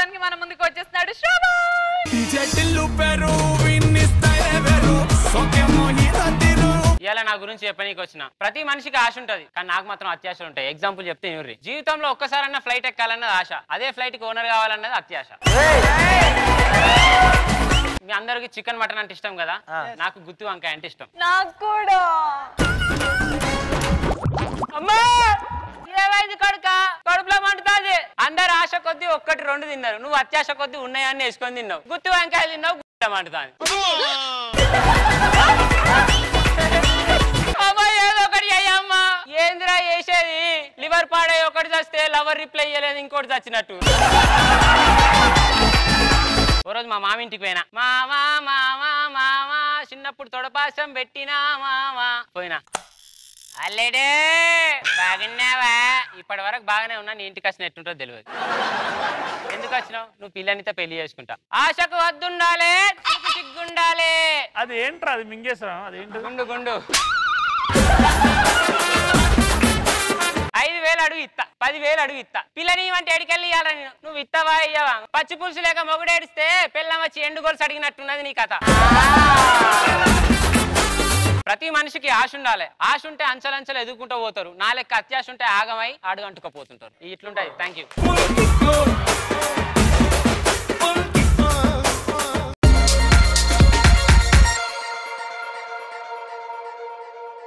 చేయడానికి మన ముందుకు వచ్చేస్తున్నాడు శోభన్ ఇలా నా గురించి చెప్పనీకి వచ్చిన ప్రతి మనిషికి ఆశ ఉంటది కానీ నాకు మాత్రం అత్యాశలు ఉంటాయి ఎగ్జాంపుల్ చెప్తే యూరి జీవితంలో ఒక్కసారన్నా ఫ్లైట్ ఎక్కాలన్నది ఆశ అదే ఫ్లైట్ కి ఓనర్ కావాలన్నది అత్యాశ మీ అందరికి చికెన్ మటన్ అంటే ఇష్టం కదా నాకు గుత్తి వంకాయ అంటే ఇష్టం నాకు కూడా అమ్మా ఏమైంది కొడుక కడుపులో మంటుతాది అందరు ఆశ కొద్దీ ఒక్కటి రెండు తిన్నారు నువ్వు అత్యాశ కొద్దీ ఉన్నాయని వేసుకొని తిన్నావు గుత్తి వంకాయ తిన్నావు గుత్తి మంటుతాది అమ్మా ఏదో ఒకటి అయ్యమ్మా ఏందిరా వేసేది లివర్ పాడై ఒకటి చస్తే లవర్ రిప్లై ఇయ్యలేదు ఇంకోటి చచ్చినట్టు ఓ రోజు మా మామ ఇంటికి పోయినా మామా మామా మామా చిన్నప్పుడు తొడపాసం పెట్టినా మామా పోయినా అల్లేడే బాగున్నావా ఇప్పటి వరకు బాగానే ఉన్నా నీ ఇంటికి వచ్చిన ఎట్టుంటో తెలియదు ఎందుకు వచ్చినావు నువ్వు పిల్లనితో పెళ్లి చేసుకుంటా ఆశకు వద్దుండాలే నీకు సిగ్గుండాలే అది ఏంట్రా అది మింగేసాం అదేంటి గుండు గుండు ఐదు వేలు అడుగు ఇత్తా పది వేలు అడుగు ఇత్తా పిల్లని అంటే ఎడికెళ్ళి ఇవ్వాలా నేను నువ్వు ఇస్తావా ఇయ్యవా పచ్చి పులుసు లేక మొగుడేడిస్తే పిల్లం వచ్చి ఎండు గొలుసు అడిగినట్టున్నది నీ కథ ప్రతి మనిషికి ఆశ ఉండాలి ఆశ ఉంటే అంచలంచలు ఎదుర్కొంటూ పోతారు నా లెక్క అత్యాశ ఉంటే ఆగమై అడుగంటుకపోతుంటారు ఇట్లుంటాయి థ్యాంక్ యూ